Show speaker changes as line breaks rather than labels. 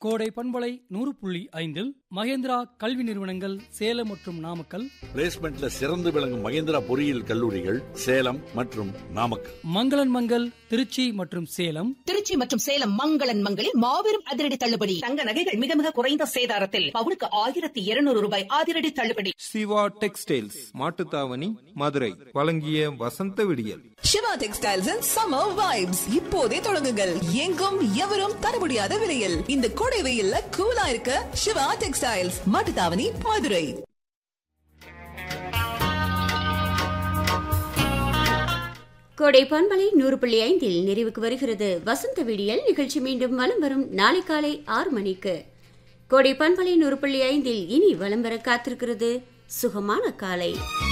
கோடை பண்பலை நூறு புள்ளி ஐந்தில் மகேந்திரா கல்வி நிறுவனங்கள் சேலம் மற்றும் நாமக்கல்
பிளேஸ்மெண்ட்ல சிறந்து விளங்கும் மகேந்திரா பொறியியல் கல்லூரிகள் சேலம் மற்றும் நாமக்கல்
மங்களன் மங்கல் திருச்சி மற்றும் சேலம்
திருச்சி மற்றும் சேலம் மங்களன் மங்களில் மாபெரும் அதிரடி தள்ளுபடி தங்க நகைகள் மிக மிக குறைந்த சேதாரத்தில் பவுனுக்கு ஆயிரத்தி இருநூறு ரூபாய் அதிரடி தள்ளுபடி
சிவா டெக்ஸ்டைல்ஸ் மாட்டுத்தாவணி மதுரை வழங்கிய வசந்த விடியல்
Siva textiles and summer vibes இப்போதே தொடங்குங்கள் எங்கும் எவரும் தர முடியாத விலையில் இந்த கோடை வெயில்ல கூலா இருக்க சிவா டெக்ஸ்டைல்ஸ் மாட்டுத்தாவணி மதுரை
கோடை பண்பலை நூறு புள்ளி ஐந்தில் நிறைவுக்கு வருகிறது வசந்த விடியல் நிகழ்ச்சி மீண்டும் வலம் வரும் நாளை காலை ஆறு மணிக்கு கோடை பண்பலை நூறு புள்ளி ஐந்தில் இனி வலம் வர காத்திருக்கிறது சுகமான காலை